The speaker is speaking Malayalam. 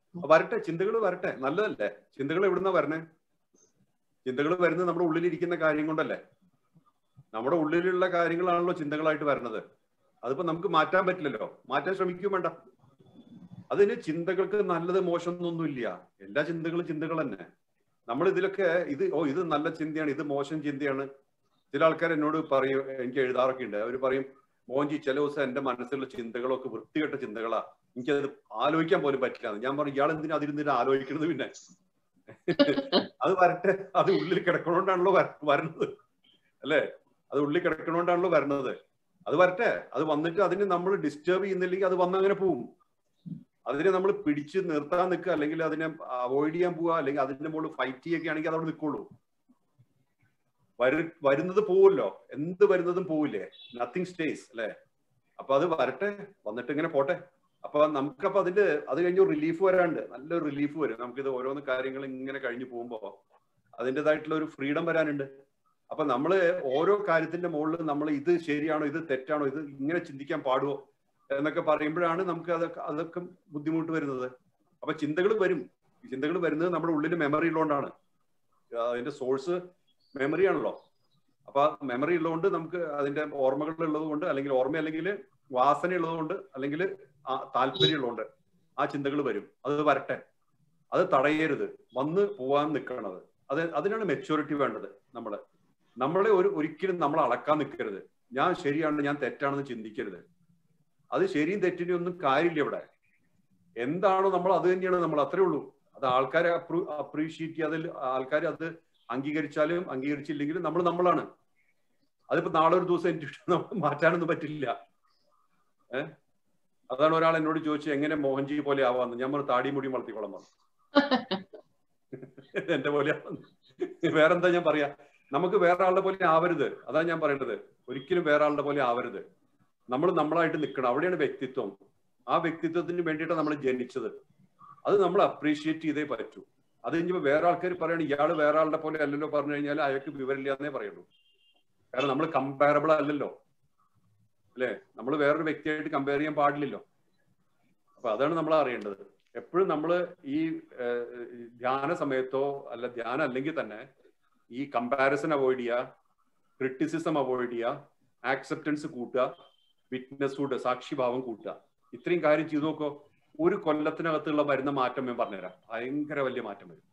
വരട്ടെ ചിന്തകൾ വരട്ടെ നല്ലതല്ലേ ചിന്തകൾ എവിടുന്ന വരണേ ചിന്തകൾ വരുന്നത് നമ്മുടെ ഉള്ളിലിരിക്കുന്ന കാര്യം കൊണ്ടല്ലേ നമ്മുടെ ഉള്ളിലുള്ള കാര്യങ്ങളാണല്ലോ ചിന്തകളായിട്ട് വരുന്നത് അതിപ്പോ നമുക്ക് മാറ്റാൻ പറ്റില്ലല്ലോ മാറ്റാൻ ശ്രമിക്കുകയും വേണ്ട അതിന് ചിന്തകൾക്ക് നല്ലത് മോശം എന്നൊന്നുമില്ല എല്ലാ ചിന്തകളും ചിന്തകൾ തന്നെ നമ്മൾ ഇതിലൊക്കെ ഇത് ഓ ഇത് നല്ല ചിന്തയാണ് ഇത് മോശം ചിന്തയാണ് ചില ആൾക്കാർ എന്നോട് പറയും എനിക്ക് എഴുതാറൊക്കെ ഉണ്ട് അവർ പറയും മോൻജി ചില ദിവസം എന്റെ മനസ്സിലുള്ള ചിന്തകളൊക്കെ വൃത്തികെട്ട ചിന്തകളാ എനിക്കത് ആലോചിക്കാൻ പോലും പറ്റില്ല ഞാൻ പറഞ്ഞു ഇയാൾ എന്തിനാ അതിരുന്നിട്ട് ആലോചിക്കുന്നത് പിന്നെ അത് വരട്ടെ അത് ഉള്ളിൽ കിടക്കണോണ്ടാണല്ലോ വര- വരണത് അല്ലേ അത് ഉള്ളിൽ കിടക്കണോണ്ടാണല്ലോ വരണത് അത് വരട്ടെ അത് വന്നിട്ട് അതിനെ നമ്മൾ ഡിസ്റ്റർബ് ചെയ്യുന്നില്ലെങ്കിൽ അത് വന്ന് അങ്ങനെ പോവും അതിനെ നമ്മൾ പിടിച്ച് നിർത്താൻ നിൽക്കുക അല്ലെങ്കിൽ അതിനെ അവോയ്ഡ് ചെയ്യാൻ പോവുക അല്ലെങ്കിൽ അതിന്റെ മുകളിൽ ഫൈറ്റ് ചെയ്യുകയാണെങ്കിൽ ആണെങ്കിൽ അതവിടെ നിൽക്കുള്ളൂ വരു വരുന്നത് പോവുമല്ലോ എന്ത് വരുന്നതും പോവില്ലേ നത്തിങ് സ്റ്റേസ് അല്ലെ അപ്പൊ അത് വരട്ടെ വന്നിട്ട് ഇങ്ങനെ പോട്ടെ അപ്പൊ നമുക്കപ്പൊ അതിന്റെ അത് കഴിഞ്ഞ് റിലീഫ് വരാണ്ട് നല്ലൊരു റിലീഫ് വരും നമുക്കിത് ഓരോന്ന് കാര്യങ്ങൾ ഇങ്ങനെ കഴിഞ്ഞു പോകുമ്പോ അതിൻ്റെതായിട്ടുള്ള ഒരു ഫ്രീഡം വരാനുണ്ട് അപ്പൊ നമ്മള് ഓരോ കാര്യത്തിന്റെ മുകളിൽ നമ്മൾ ഇത് ശരിയാണോ ഇത് തെറ്റാണോ ഇത് ഇങ്ങനെ ചിന്തിക്കാൻ പാടുമോ എന്നൊക്കെ പറയുമ്പോഴാണ് നമുക്ക് അതൊക്കെ അതൊക്കെ ബുദ്ധിമുട്ട് വരുന്നത് അപ്പൊ ചിന്തകൾ വരും ഈ ചിന്തകൾ വരുന്നത് നമ്മുടെ ഉള്ളിൽ മെമ്മറി ഉള്ളതുകൊണ്ടാണ് അതിന്റെ സോഴ്സ് മെമ്മറി ആണല്ലോ അപ്പൊ മെമ്മറി ഉള്ളതുകൊണ്ട് നമുക്ക് അതിന്റെ ഓർമ്മകൾ ഉള്ളത് കൊണ്ട് അല്ലെങ്കിൽ ഓർമ്മ അല്ലെങ്കിൽ വാസന ഉള്ളതുകൊണ്ട് അല്ലെങ്കിൽ താല്പര്യം ഉള്ളതുകൊണ്ട് ആ ചിന്തകൾ വരും അത് വരട്ടെ അത് തടയരുത് വന്ന് പോവാൻ നിൽക്കണത് അത് അതിനാണ് മെച്ചൂരിറ്റി വേണ്ടത് നമ്മള് നമ്മളെ ഒരു ഒരിക്കലും നമ്മൾ അളക്കാൻ നിൽക്കരുത് ഞാൻ ശരിയാണ് ഞാൻ തെറ്റാണെന്ന് ചിന്തിക്കരുത് അത് ശരിയും തെറ്റിനും ഒന്നും കാര്യമില്ല ഇവിടെ എന്താണോ നമ്മൾ അത് തന്നെയാണ് നമ്മൾ അത്രേ ഉള്ളൂ അത് ആൾക്കാരെ അപ്രീഷിയേറ്റ് ചെയ്യാൻ അതിൽ ആൾക്കാർ അത് അംഗീകരിച്ചാലും അംഗീകരിച്ചില്ലെങ്കിലും നമ്മൾ നമ്മളാണ് അതിപ്പോ നാളെ ഒരു ദിവസം എനിക്ക് മാറ്റാനൊന്നും പറ്റില്ല ഏഹ് അതാണ് ഒരാൾ എന്നോട് ചോദിച്ചത് എങ്ങനെ മോഹൻജി പോലെ ആവാന്ന് ഞാൻ പറഞ്ഞു താടി മുടി വളർത്തിക്കോളാം പറഞ്ഞു എന്റെ പോലെ വേറെന്താ ഞാൻ പറയാ നമുക്ക് വേറെ ആളുടെ പോലെ ആവരുത് അതാണ് ഞാൻ പറയേണ്ടത് ഒരിക്കലും വേറെ ആളുടെ പോലെ ആവരുത് നമ്മൾ നമ്മളായിട്ട് നിൽക്കണം അവിടെയാണ് വ്യക്തിത്വം ആ വ്യക്തിത്വത്തിന് വേണ്ടിയിട്ടാണ് നമ്മൾ ജനിച്ചത് അത് നമ്മൾ അപ്രീഷിയേറ്റ് ചെയ്തേ പറ്റൂ അത് കഴിഞ്ഞപ്പോൾ വേറെ ആൾക്കാർ പറയണം ഇയാൾ വേറെ ആളുടെ പോലെ അല്ലല്ലോ പറഞ്ഞു കഴിഞ്ഞാൽ അയാൾക്ക് വിവരമില്ല എന്നേ പറയുള്ളൂ കാരണം നമ്മൾ കമ്പാരബിൾ അല്ലല്ലോ അല്ലേ നമ്മൾ വേറൊരു വ്യക്തിയായിട്ട് കമ്പയർ ചെയ്യാൻ പാടില്ലല്ലോ അപ്പൊ അതാണ് നമ്മൾ അറിയേണ്ടത് എപ്പോഴും നമ്മൾ ഈ ധ്യാന സമയത്തോ അല്ല ധ്യാനം അല്ലെങ്കിൽ തന്നെ ഈ കമ്പാരിസൺ അവോയ്ഡ് ചെയ്യുക ക്രിറ്റിസിസം അവോയ്ഡ് ചെയ്യുക ആക്സെപ്റ്റൻസ് കൂട്ടുക വിറ്റ്നസ്ഹുഡ് സാക്ഷിഭാവം കൂട്ടുക ഇത്രയും കാര്യം ചെയ്തു നോക്കോ ഒരു കൊല്ലത്തിനകത്തുള്ള വരുന്ന മാറ്റം ഞാൻ പറഞ്ഞുതരാം ഭയങ്കര വലിയ മാറ്റം വരും